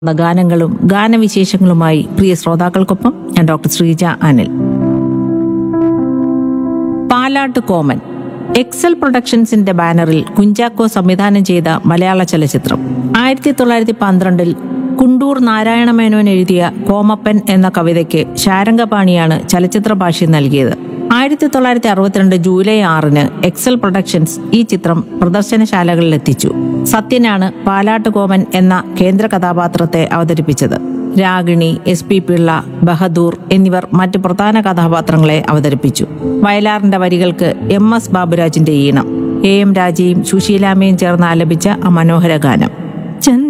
ഗാനങ്ങളും ഗാനവിശേഷങ്ങളുമായി പ്രിയ ശ്രോതാക്കൾക്കൊപ്പം ഞാൻ ഡോക്ടർ ശ്രീജ അനിൽ പാലാട്ട് കോമൻ എക്സൽ പ്രൊഡക്ഷൻസിന്റെ ബാനറിൽ കുഞ്ചാക്കോ സംവിധാനം ചെയ്ത മലയാള ചലച്ചിത്രം ആയിരത്തി തൊള്ളായിരത്തി പന്ത്രണ്ടിൽ കുണ്ടൂർ നാരായണ മേനോൻ എഴുതിയ കോമപ്പൻ എന്ന കവിതയ്ക്ക് ശാരംഗപാണിയാണ് ചലച്ചിത്ര ഭാഷ്യം നൽകിയത് ആയിരത്തി തൊള്ളായിരത്തി അറുപത്തിരണ്ട് ജൂലൈ ആറിന് എക്സൽ പ്രൊഡക്ഷൻസ് ഈ ചിത്രം പ്രദർശനശാലകളിൽ എത്തിച്ചു സത്യനാണ് പാലാട്ട് കോമൻ എന്ന കേന്ദ്ര കഥാപാത്രത്തെ അവതരിപ്പിച്ചത് രാഗിണി എസ് പി പിള്ള ബഹദൂർ എന്നിവർ മറ്റ് പ്രധാന കഥാപാത്രങ്ങളെ അവതരിപ്പിച്ചു വയലാറിന്റെ വരികൾക്ക് എം എസ് ബാബുരാജിന്റെ ഈണം എ എം രാജയും സുശീലാമ്മയും ചേർന്ന് ആലപിച്ച ആ മനോഹര ഗാനം